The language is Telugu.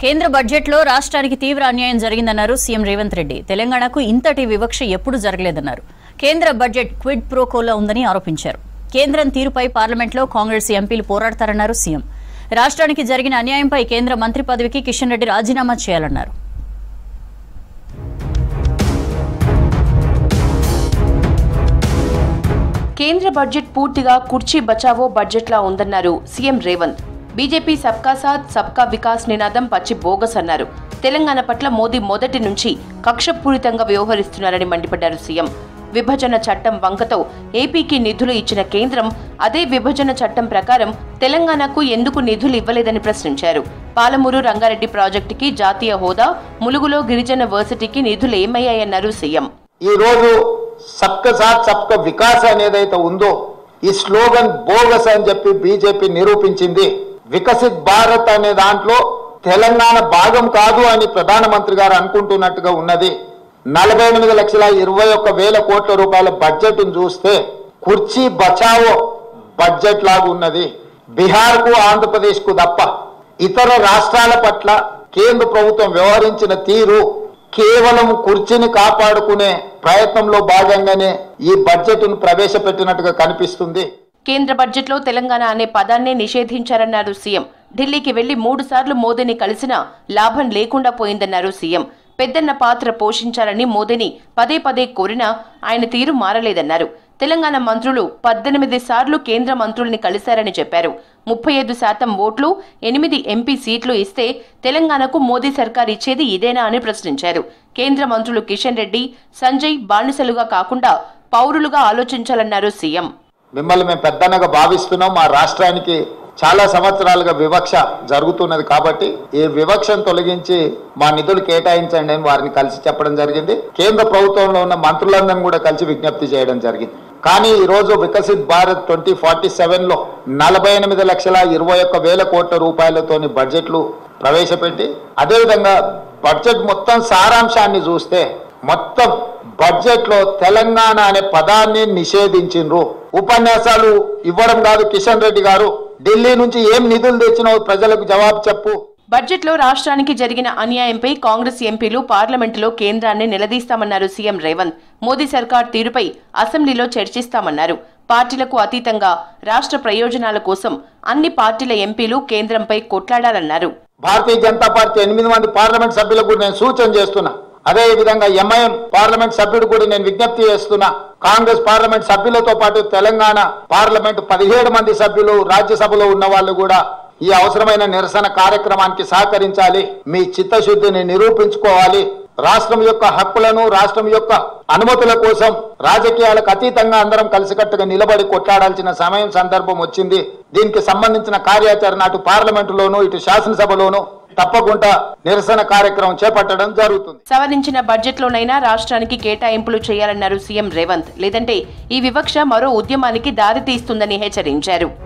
కేంద్ర బడ్జెట్లో రాష్ట్రానికి తీవ్ర అన్యాయం జరిగిందన్నారు సీఎం రేవంత్ రెడ్డి తెలంగాణకు ఇంతటి వివక్ష ఎప్పుడూ జరగలేదన్నారు కేంద్ర బడ్జెట్ క్విడ్ ప్రోకోలో ఉందని ఆరోపించారు కేంద్రం తీరుపై పార్లమెంట్లో కాంగ్రెస్ ఎంపీలు పోరాడతారన్నారు సీఎం రాష్ట్రానికి జరిగిన అన్యాయంపై కేంద్ర మంత్రి పదవికి కిషన్ రెడ్డి రాజీనామా చేయాలన్నారు కేంద్ర బడ్జెట్ పూర్తిగా కుర్చీ బచావో బడ్జెట్లా ఉందన్నారు సీఎం రేవంత్ బీజేపీ సబ్కా సాత్ సబ్కా వికాస్ నినాదం పచ్చి బోగస్ అన్నారు తెలంగాణ పట్ల మోదీ మొదటి నుంచి కక్షపూరితంగా వ్యవహరిస్తున్నారని మండిపడ్డారు సీఎం విభజన చట్టం వంకతో ఏపీకి నిధులు ఇచ్చిన కేంద్రం అదే విభజన చట్టం ప్రకారం తెలంగాణకు ఎందుకు నిధులు ఇవ్వలేదని ప్రశ్నించారు పాలమూరు రంగారెడ్డి ప్రాజెక్టుకి జాతీయ హోదా ములుగులో గిరిజన వర్సిటీకి నిధులు ఏమయ్యాయన్నారు సీఎం ఈ రోజు సబ్క సాత్ సబ్క వికాస్ అనేదైతే ఉందో ఈ స్లోగన్ బోగస్ అని చెప్పి బీజేపీ నిరూపించింది వికసిత్ భారత్ అనే దాంట్లో తెలంగాణ భాగం కాదు అని ప్రధానమంత్రి గారు అనుకుంటున్నట్టుగా ఉన్నది నలభై ఎనిమిది లక్షల ఇరవై ఒక్క వేల కోట్ల రూపాయల బడ్జెట్ చూస్తే కుర్చీ బచావో బడ్జెట్ లాగా ఉన్నది బీహార్ కు ఆంధ్రప్రదేశ్ కు తప్ప ఇతర రాష్ట్రాల పట్ల కేంద్ర ప్రభుత్వం వ్యవహరించిన తీరు కేవలం కుర్చీని కాపాడుకునే ప్రయత్నంలో భాగంగానే ఈ బడ్జెట్ ను ప్రవేశపెట్టినట్టుగా కనిపిస్తుంది కేంద్ర బడ్జెట్లో తెలంగాణ అనే పదాన్నే నిషేధించారన్నారు సీఎం ఢిల్లీకి వెళ్లి మూడు సార్లు మోదీని కలిసినా లాభం లేకుండా పోయిందన్నారు సీఎం పెద్దన్న పాత్ర పోషించాలని మోదీని పదే పదే కోరినా ఆయన తీరు మారలేదన్నారు తెలంగాణ మంత్రులు పద్దెనిమిది సార్లు కేంద్ర మంత్రుల్ని కలిశారని చెప్పారు ముప్పై ఐదు శాతం ఓట్లు ఎనిమిది ఎంపీ సీట్లు ఇస్తే తెలంగాణకు మోదీ సర్కార్ ఇచ్చేది ఇదేనా అని ప్రశ్నించారు కేంద్ర మంత్రులు కిషన్ రెడ్డి సంజయ్ బానిసలుగా కాకుండా పౌరులుగా ఆలోచించాలన్నారు సీఎం మిమ్మల్ని మేము పెద్దన్నగా భావిస్తున్నాం మా రాష్ట్రానికి చాలా సంవత్సరాలుగా వివక్ష జరుగుతున్నది కాబట్టి ఈ వివక్షను తొలగించి మా నిధులు కేటాయించండి అని వారిని కలిసి చెప్పడం జరిగింది కేంద్ర ప్రభుత్వంలో ఉన్న మంత్రులందరినీ కూడా కలిసి విజ్ఞప్తి చేయడం జరిగింది కానీ ఈ రోజు Viksit Bharat twenty forty seven లో నలభై ఎనిమిది లక్షల ఇరవై ఒక్క వేల కోట్ల రూపాయలతోని బడ్జెట్లు ప్రవేశపెట్టి అదేవిధంగా బడ్జెట్ మొత్తం సారాంశాన్ని చూస్తే మొత్తం బడ్జెట్ లో తెలంగాణ అనే పదాన్ని నిషేధించిండ్రు ఉపన్యాసాలు ఇవ్వడం కాదు కిషన్ రెడ్డి గారు ఢిల్లీ నుంచి ఏం నిధులు తెచ్చినావు ప్రజలకు జవాబు చెప్పు బడ్జెట్లో రాష్ట్రానికి జరిగిన అన్యాయంపై కాంగ్రెస్ ఎంపీలు పార్లమెంటులో కేంద్రాన్ని నిలదీస్తామన్నారు సీఎం రేవంత్ మోదీ సర్కార్ తీరుపై అసెంబ్లీలో చర్చిస్తామన్నారు పార్టీలకు అతీతంగా రాష్ట్ర ప్రయోజనాల కోసం అన్ని పార్టీల ఎంపీలు కేంద్రంపై కొట్లాడాలన్నారు భారతీయ జనతా పార్టీ ఎనిమిది మంది పార్లమెంట్ సభ్యులకు కూడా నేను సూచన చేస్తున్నా అదే విధంగా ఎంఐఎం పార్లమెంట్ సభ్యుడు కూడా నేను విజ్ఞప్తి చేస్తున్నా కాంగ్రెస్ పార్లమెంట్ సభ్యులతో పాటు తెలంగాణ పార్లమెంట్ పదిహేడు మంది సభ్యులు రాజ్యసభలో ఉన్న వాళ్ళు కూడా ఈ అవసరమైన నిరసన కార్యక్రమానికి సహకరించాలి మీ చిత్తశుద్ధిని నిరూపించుకోవాలి రాష్ట్రం యొక్క హక్కులను రాష్ట్రం యొక్క అనుమతుల కోసం రాజకీయాలకు అతీతంగా అందరం కలిసికట్టుగా నిలబడి కొట్లాడాల్సిన సమయం సందర్భం వచ్చింది దీనికి సంబంధించిన కార్యాచరణ అటు పార్లమెంటులోను ఇటు శాసనసభలోను తప్పకుండా నిరసన కార్యక్రమం చేపట్టడం జరుగుతుంది సవరించిన బడ్జెట్లోనైనా రాష్ట్రానికి కేటాయింపులు చేయాలన్నారు సీఎం రేవంత్ లేదంటే ఈ వివక్ష మరో ఉద్యమానికి దారితీస్తుందని హెచ్చరించారు